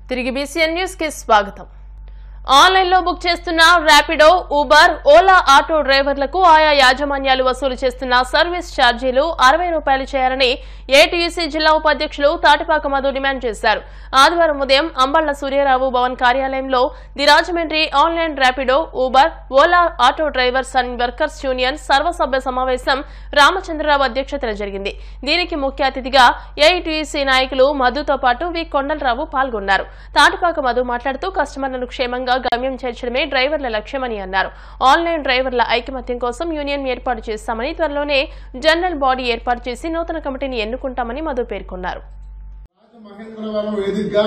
తిరిగి BCN news కి స్వాగతం ఆన్లైన్ లో బుక్ చేస్తున్న ర్యాపిడో ఊబర్ ఓలా ఆటో డ్రైవర్లకు ఆయా యాజమాన్యాలు వసూలు చేస్తున్న సర్వీస్ ఛార్జీలు అరవై రూపాయలు చేయాలని ఏటీయూసీ జిల్లా ఉపాధ్యక్షులు తాటిపాక మధు డిమాండ్ చేశారు ఆదివారం ఉదయం అంబళ్ల సూర్యారావు భవన్ కార్యాలయంలో the Rajahmundry online Rapido Uber Ola auto drivers and workers union సర్వసభ్య సమావేశం రామచంద్రరావు అధ్యక్షతన జరిగింది దీనికి ముఖ్య అతిథిగా ఏఐటీయూసీ నాయకులు మధుతో పాటు వి కొండలరావు పాల్గొన్నారు తాటిపాక మధు మాట్లాడుతూ కస్టమర్లను క్షేమంగా గమ్యం చేర్చడమే డ్రైవర్ల లక్ష్యమని అన్నారు ఆన్లైన్ డ్రైవర్ల ఐకమత్యం కోసం యూనియన్ ఏర్పాటు చేస్తామని త్వరలోనే జనరల్ బాడీ ఏర్పాటు చేసి నూతన కమిటీని ఎన్నుకుంటామని మధు పేర్కొన్నారు మహేంద్రవరం వేదికగా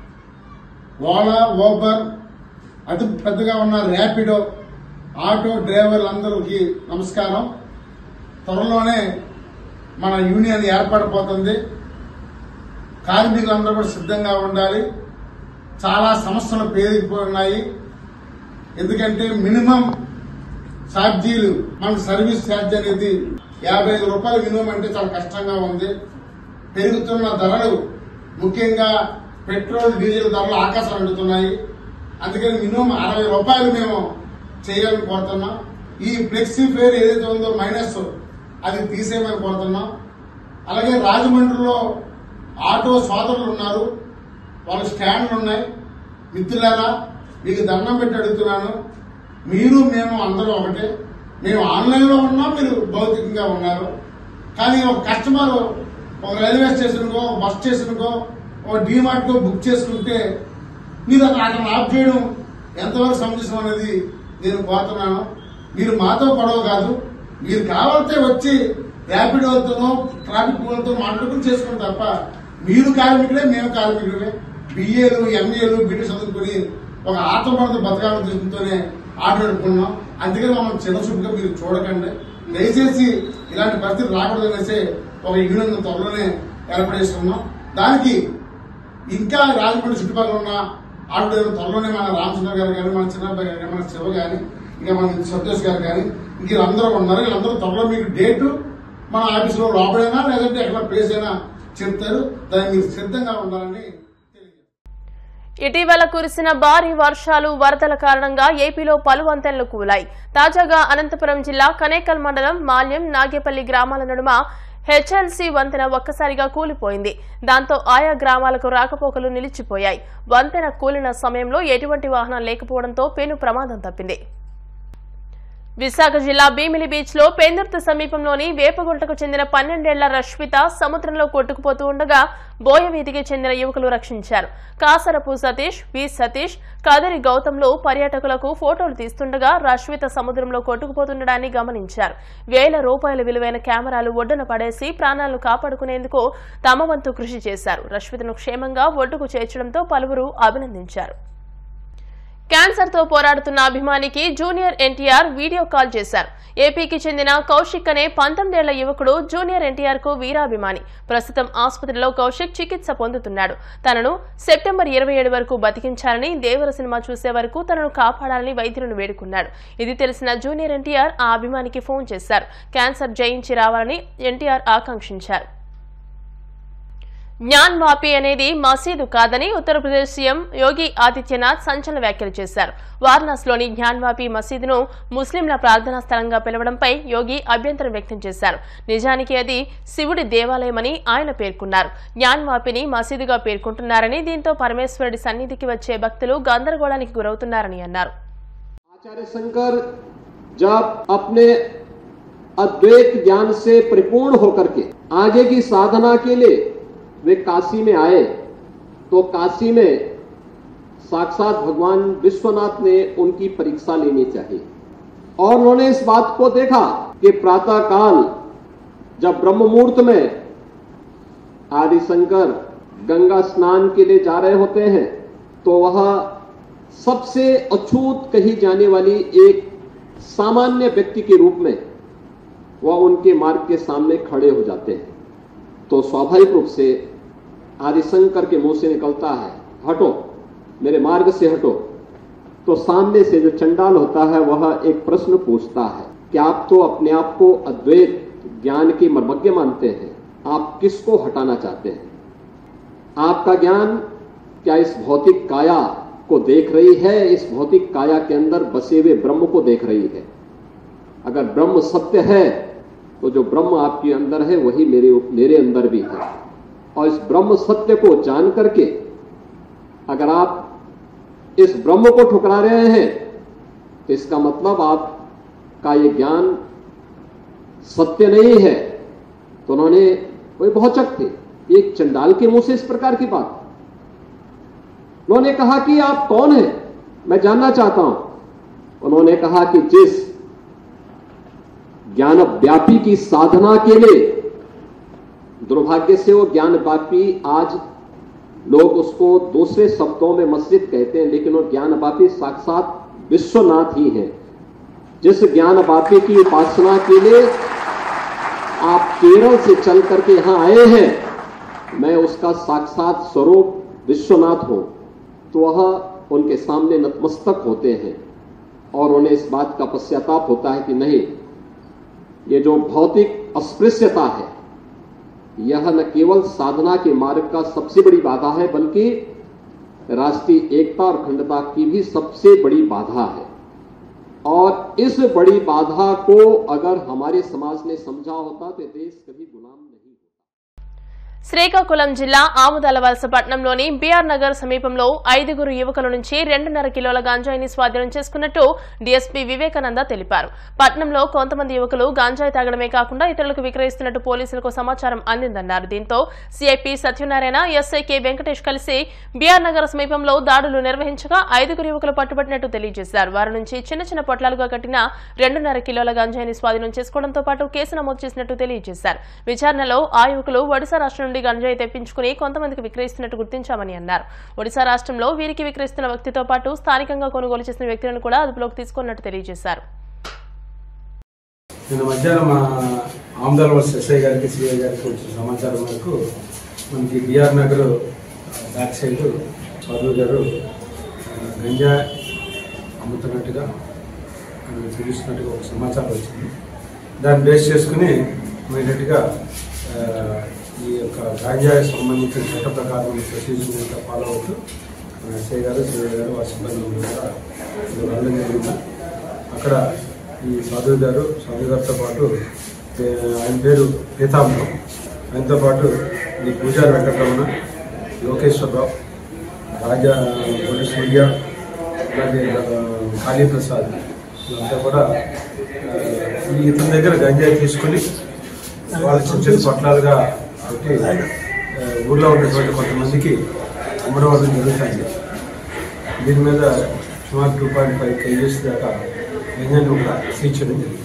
ఓలా ఓబర్ అతి పెద్దగా ఉన్న ర్యాపిడో ఆటో డ్రైవర్లందరికీ నమస్కారం త్వరలోనే మన యూనియన్ ఏర్పడిపోతుంది కార్మికులందరూ కూడా సిద్ధంగా ఉండాలి చాలా సమస్యలు పేరుకుపోయి ఎందుకంటే మినిమం ఛార్జీలు మన సర్వీస్ ఛార్జ్ అనేది యాభై ఐదు రూపాయలు మినిమం అంటే చాలా కష్టంగా ఉంది పెరుగుతున్న ధరలు ముఖ్యంగా పెట్రోల్ డీజిల్ ధరలు ఆకాశం అంటున్నాయి అందుకని మినిమం అరవై రూపాయలు మేము చేయాలని కోరుతున్నాం ఈ ఫ్లెక్సీ ఫేర్ ఏదైతే ఉందో మైనస్ అది తీసేయమని కోరుతున్నాం అలాగే రాజమండ్రిలో ఆటో సోదరులు ఉన్నారు వాళ్ళ స్టాండ్లు ఉన్నాయి మిత్రులారా మీకు దండం పెట్టి అడుగుతున్నాను మీరు మేము అందరూ ఒకటే మేము ఆన్లైన్లో ఉన్నాం మీరు భౌతికంగా ఉన్నారు కానీ ఒక కస్టమర్ ఒక రైల్వే స్టేషన్కో ఒక బస్ స్టేషన్కో ఒక డీమార్ట్కో బుక్ చేసుకుంటే మీరు అక్కడ అక్కడ ఆఫ్ చేయడం ఎంతవరకు సమంజసం అనేది నేను కోరుతున్నాను మీరు మాతో గొడవ కాదు మీరు కావాలంటే వచ్చి ర్యాపిడ్ వాళ్ళతోనో ట్రాఫిక్ వాళ్ళతో మాట్లాడుకుని చేసుకోండి తప్ప మీరు కార్మికులే మేము కార్మికులే బిఏలు ఎంఏలు బిడ్డ చదువుకుని ఒక ఆత్మబంధ బతకాలని దృష్టితోనే ఆటలాడుకున్నాం అందుకని మమ్మల్ని చిన్న చూపుగా మీరు చూడకండి దయచేసి ఇలాంటి పరిస్థితి రాకూడదనేసి ఒక యూనియన్ త్వరలోనే ఏర్పడేసుకున్నాం దానికి ఇంకా రాజమండ్రి చుట్టుపక్కల ఉన్న ఆటోలు త్వరలోనే మన రామచంద్ర గారు కానీ మన చిన్నబ్బాయి గారు కానీ మన శివ కానీ ఇంకా మన సంతోష్ గారు కానీ ఇంక వీళ్ళందరూ ఉన్నారు వీళ్ళందరూ త్వరలో మీకు డేటు మన ఆఫీసులో లోపలైనా లేదంటే ఎక్కడ ప్లేస్ అయినా చెప్తారు దానికి మీరు సిద్ధంగా ఉండాలని తెలియజేస్తాను ఇటీవల కురిసిన భారీ వర్షాలు వరదల కారణంగా ఏపీలో పలు వంతెనలు కూలాయి తాజాగా అనంతపురం జిల్లా కనేకల్ మండలం మాల్యం నాగేపల్లి గ్రామాల నడుమ హెచ్ఎల్సీ వంతెన ఒక్కసారిగా కూలిపోయింది దాంతో ఆయా గ్రామాలకు రాకపోకలు నిలిచిపోయాయి వంతెన కూలిన సమయంలో ఎటువంటి వాహనం లేకపోవడంతో పెను ప్రమాదం తప్పింది విశాఖ జిల్లా భీమిలి బీచ్ లో పెందుర్తి సమీపంలోని వేపగుంటకు చెందిన పన్నెండేళ్ల రష్మిత సముద్రంలో కొట్టుకుపోతూ ఉండగా బోయవీధికి చెందిన యువకులు రక్షించారు కాసరపు సతీష్ వి సతీష్ కదరి గౌతంలు పర్యాటకులకు ఫోటోలు తీస్తుండగా రష్మిత సముద్రంలో కొట్టుకుపోతుండడాన్ని గమనించారు వేల రూపాయల విలువైన కెమెరాలు ఒడ్డున పడేసి ప్రాణాలను కాపాడుకునేందుకు తమ వంతు కృషి చేశారు రష్మితను క్షేమంగా ఒడ్డుకు చేర్చడంతో పలువురు అభినందించారు క్యాన్సర్ తో పోరాడుతున్న అభిమానికి జూనియర్ ఎన్టీఆర్ వీడియో కాల్ చేశారు ఏపీకి చెందిన కౌశిక్ అనే పంతొమ్మిదేళ్ల యువకుడు జూనియర్ ఎన్టీఆర్ కు వీరాభిమాని ప్రస్తుతం ఆసుపత్రిలో కౌశిక్ చికిత్స పొందుతున్నాడు తనను సెప్టెంబర్ ఇరవై ఏడు వరకు బతికించాలని దేవర సినిమా చూసే వరకు తనను కాపాడాలని వైద్యులను వేడుకున్నాడు ఇది తెలిసిన జూనియర్ ఎన్టీఆర్ ఆ అభిమానికి ఫోన్ చేశారు క్యాన్సర్ జయించి రావాలని ఎన్టీఆర్ ఆకాంక్షించారు జ్ఞాన్ వాపి అనేది మసీదు కాదని ఉత్తరప్రదేశ్ సీఎం యోగి ఆదిత్యనాథ్ సంచలన వ్యాఖ్యలు చేశారు వారణాసిలోని జ్ఞాన్ వాపి మసీదును ముస్లింల ప్రార్థనా స్థలంగా పిలవడంపై యోగి అభ్యంతరం వ్యక్తం చేశారు నిజానికి అది శివుడి దేవాలయమని ఆయన పేర్కొన్నారు జ్ఞాన్ వాపిని మసీదుగా పేర్కొంటున్నారని దీంతో పరమేశ్వరుడి సన్నిధికి వచ్చే భక్తులు గందరగోళానికి గురవుతున్నారని అన్నారు आचार्य शंकर जब अपने अद्वैत ज्ञान से परिपूर्ण होकर के आगे की साधना के लिए वे काशी में आए तो काशी में साक्षात भगवान विश्वनाथ ने उनकी परीक्षा लेनी चाहिए और उन्होंने इस बात को देखा कि प्रातः काल जब ब्रह्म मुहूर्त में आदि शंकर गंगा स्नान के लिए जा रहे होते हैं तो वह सबसे अछूत कही जाने वाली एक सामान्य व्यक्ति के रूप में वह उनके मार्ग के सामने खड़े हो जाते हैं तो स्वाभाविक रूप से आदिशंकर के मुंह से निकलता है हटो मेरे मार्ग से हटो तो सामने से जो चंडाल होता है वह एक प्रश्न पूछता है कि आप तो अपने आप को अद्वैत ज्ञान के मर्मज्ञ मानते हैं आप किसको हटाना चाहते हैं आपका ज्ञान क्या इस भौतिक काया को देख रही है इस भौतिक काया के अंदर बसे हुए ब्रह्म को देख रही है अगर ब्रह्म सत्य है तो जो ब्रह्म आपके अंदर है वही मेरे मेरे अंदर भी है और इस ब्रह्म सत्य को जान करके अगर आप इस ब्रह्म को ठुकरा रहे हैं तो इसका मतलब आपका ये ज्ञान सत्य नहीं है तो उन्होंने वे भौचक थे एक चंडाल के मुंह से इस प्रकार की बात उन्होंने कहा कि आप कौन हैं मैं जानना चाहता हूं उन्होंने कहा कि जिस ज्ञान व्यापी की साधना के लिए दुर्भाग्य से वो ज्ञान व्यापी आज लोग उसको दूसरे शब्दों में मस्जिद कहते हैं लेकिन वो ज्ञान व्यापी साक्षात विश्वनाथ ही है जिस ज्ञान व्यापी की उपासना के लिए आप केरल से चल करके यहां आए हैं मैं उसका साक्षात स्वरूप विश्वनाथ हूं तो वह उनके सामने नतमस्तक होते हैं और उन्हें इस बात का पश्चाताप होता है कि नहीं ये जो भौतिक अस्पृश्यता है यह न केवल साधना के मार्ग का सबसे बड़ी बाधा है बल्कि राष्ट्रीय एकता और अखंडता की भी सबसे बड़ी बाधा है और इस बड़ी बाधा को अगर हमारे समाज ने समझा होता तो देश कभी गुलाम नहीं होता శ్రీకాకుళం జిల్లా ఆముదాల వలస పట్టణంలోని బీఆర్ నగర్ సమీపంలో ఐదుగురు యువకుల నుంచి రెండున్నర కిలోల గాంజాయిని స్వాధీనం చేసుకున్నట్టు డీఎస్పీ వివేకానంద తెలిపారు పట్టణంలో కొంతమంది యువకులు గాంజాయి తాగడమే కాకుండా ఇతరులకు విక్రయిస్తున్నట్టు పోలీసులకు సమాచారం అందిందన్నారు దీంతో CIP Satyanarayana SI K Venkatesh కలిసి బీఆర్ నగర్ సమీపంలో దాడులు నిర్వహించగా ఐదుగురు యువకులు పట్టుబట్టినట్టు తెలియజేశారు వారి నుంచి చిన్న చిన్న పొట్లాలుగా కట్టిన రెండున్నర కిలోల గంజాయిని స్వాధీనం చేసుకోవడంతో పాటు కేసు నమోదు చేసినట్టు తెలియజేశారు విచారణలో ఆ యువకులు ఒడిశా రాష్ట్రం నుండి గంజాయి తెప్పించుకుని కొంతమందికి విక్రయిస్తున్నట్టు గుర్తించామని అన్నారు ఒడిశా రాష్ట్రంలో వీరికి విక్రయిస్తున్న వ్యక్తితో పాటు స్థానికంగా కొనుగోలు చేసిన వ్యక్తులను కూడా అదుపులోకి తీసుకున్నట్టు తెలియజేశారు నిన్న మధ్యాహ్నం మా ఆమదాల వర్స్ ఎస్ఐ గారికి సిఐ గారికి వచ్చిన సమాచారం మేరకు మనకి BR Nagar back side Chowdary గారు ఆ, గంజా అమ్ముతున్నట్టుగా మనకి తెలుస్తున్నట్టుగా ఒక సమాచారం వచ్చింది దాన్ని బేస్ చేసుకుని ఇమీడియట్గా ఆ, ఈ యొక్క గాంజాకి సంబంధించిన చట్ట ప్రకారం ప్రొసీజర్ ఫాలో అవుతూ మన ఎస్ఐ గారు సిఐ గారు వారి సిబ్బంది కూడా ఇది వెళ్ళడం జరిగింది అక్కడ ఈ సాధు గారు సాధు గారితో పాటు ఏ, ఆయన పేరు పీతాంబరం ఆయనతో పాటు ఈ పూజారి వెంకటరమణ లోకేశ్వరరావు రాజా గొడ్డు సూర్య అలాగే ఆ, కాళీప్రసాద్ వీళ్ళంతా కూడా ఆ, ఈ ఇతని దగ్గర గంజాయి తీసుకుని వాళ్ళు చిన్న చిన్న పొట్లాలుగా పెట్టి ఆ, ఊళ్ళో ఉన్నటువంటి కొంతమందికి అమ్మడం వల్ల జరుగుతుంది దీని మీద సుమారు టూ పాయింట్ ఫైవ్ కేజీస్ దాకా గంజాయిని కూడా సీజ్ చేయడం జరిగింది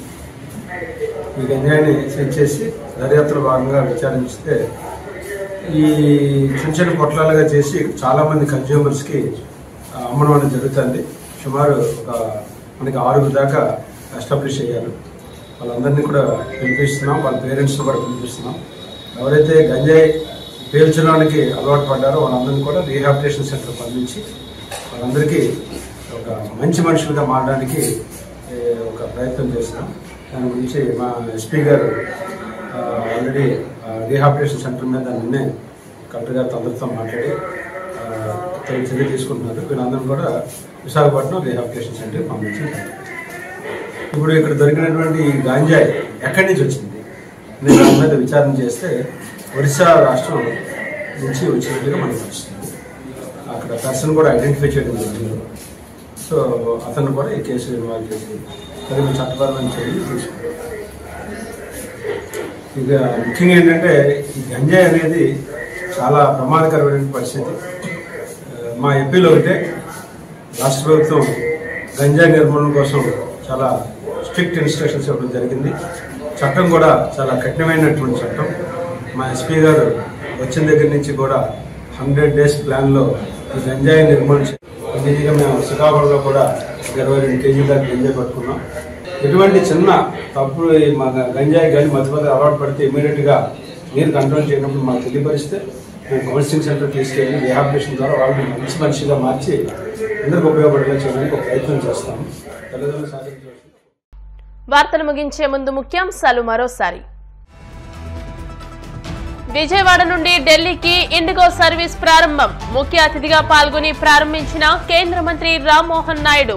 ఈ గంజాయిని సీజ్ చేసి దర్యాప్తులో భాగంగా విచారిస్తే ఈ చిన్న చిన్న పొట్లాలుగా చేసి చాలా మంది కన్జ్యూమర్స్కి ఆ, అమ్మడం అనేది జరుగుతుంది సుమారు ఒక మనకి ఆరుగురు దాకా ఎస్టాబ్లిష్ అయ్యారు వాళ్ళందరినీ కూడా పిలిపిస్తున్నాం వాళ్ళ పేరెంట్స్ని కూడా పిలిపిస్తున్నాం ఎవరైతే గంజాయి పేల్చడానికి అలవాటు పడ్డారో వాళ్ళందరినీ కూడా రీహాబిలిటేషన్ సెంటర్ పంపించి వాళ్ళందరికీ ఒక మంచి మనుషులుగా మారడానికి ఏ, ఒక ప్రయత్నం చేస్తున్నాం దాని గురించి మా ఎస్పీ గారు ఆ, ఆల్రెడీ ఆ, రీహాబిలిటేషన్ సెంటర్ మీద నిన్నే కలెక్టర్ గారితో అందరితో మాట్లాడి ఆ, తగిన చర్య తీసుకుంటున్నారు వీళ్ళందరూ కూడా విశాఖపట్నం రీహాబిలిటేషన్ సెంటర్కి పంపించారు ఇప్పుడు ఇక్కడ దొరికినటువంటి ఈ గాంజాయి ఎక్కడి నుంచి వచ్చింది నేను దాని మీద విచారణ చేస్తే ఒరిస్సా రాష్ట్రం నుంచి వచ్చినట్టుగా మనకు వస్తుంది అక్కడ పర్సన్ కూడా ఐడెంటిఫై చేయడం జరిగింది సో అతను కూడా ఈ కేసు ఇన్వాల్వ్ చేసి తగిన చట్టపరమైన చర్యలు తీసుకున్నారు ఇక ముఖ్యంగా ఏంటంటే ఈ గంజాయి అనేది చాలా ప్రమాదకరమైన పరిస్థితి ఆ, మా ఎంపీలో ఒకటే రాష్ట్ర ప్రభుత్వం గంజాయి నిర్మూలన కోసం చాలా స్ట్రిక్ట్ ఇన్స్ట్రక్షన్స్ ఇవ్వడం జరిగింది చట్టం కూడా చాలా కఠినమైనటువంటి చట్టం మా ఎస్పీ గారు వచ్చిన దగ్గర నుంచి కూడా హండ్రెడ్ డేస్ ప్లాన్లో ఈ గంజాయి నిర్మూలన చే- ఈజీగా మేము శ్రీకాకుళంలో కూడా ఇరవై రెండు కేజీల దాకా గంజాయి పట్టుకున్నాం ఎటువంటి చిన్న తప్పుడు ఈ మా గంజాయి కానీ మధ్యపద అలవాటు పడితే ఇమీడియట్గా నీరు కంట్రోల్ చేయనప్పుడు మాకు తెలియపరిస్తే మేము కౌన్సిలింగ్ సెంటర్ తీసుకెళ్ళి రిహాబిలిటేషన్ ద్వారా వాళ్ళని మంచి మనిషిగా మార్చి అందరికి ఉపయోగపడేలా చేయడానికి ఒక ప్రయత్నం చేస్తాము తల్లిదండ్రులు సాధించవచ్చు వార్తలు ముగించే ముందు ముఖ్యాంశాలు మరోసారి విజయవాడ నుండి ఢిల్లీకి ఇండిగో సర్వీస్ ప్రారంభం ముఖ్య అతిథిగా పాల్గొని ప్రారంభించిన కేంద్ర మంత్రి రామ్మోహన్ నాయుడు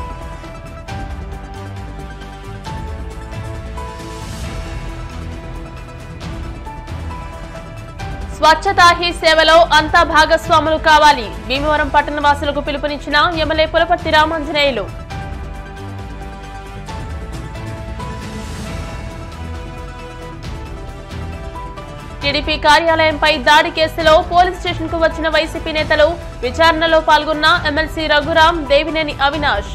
స్వచ్ఛతా హీ సేవలో అంతా భాగస్వాములు కావాలి భీమవరం పట్టణ వాసులకు పిలుపునిచ్చిన ఎమ్మెల్యే పులపర్తి రామాంజనేయులు టీడీపీ కార్యాలయంపై దాడి కేసులో పోలీస్ స్టేషన్ కు వచ్చిన వైసీపీ నేతలు విచారణలో పాల్గొన్న ఎమ్మెల్సీ రఘురాం దేవినేని అవినాష్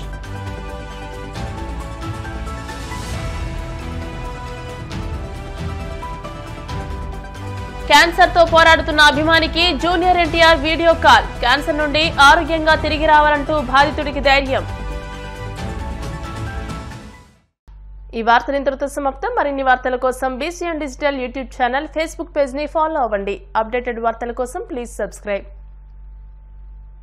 క్యాన్సర్ తో పోరాడుతున్న అభిమానికి junior NTR video call cancer నుండి ఆరోగ్యంగా తిరిగి రావాలంటూ బాధితుడికి ధైర్యం ఈ వార్తలు ఇంతటితో సమాప్తం మరిన్ని వార్తల కోసం BCN digital YouTube channel Facebook page ని ఫాలో అవ్వండి అప్డేటెడ్ వార్తల కోసం ప్లీజ్ సబ్స్క్రైబ్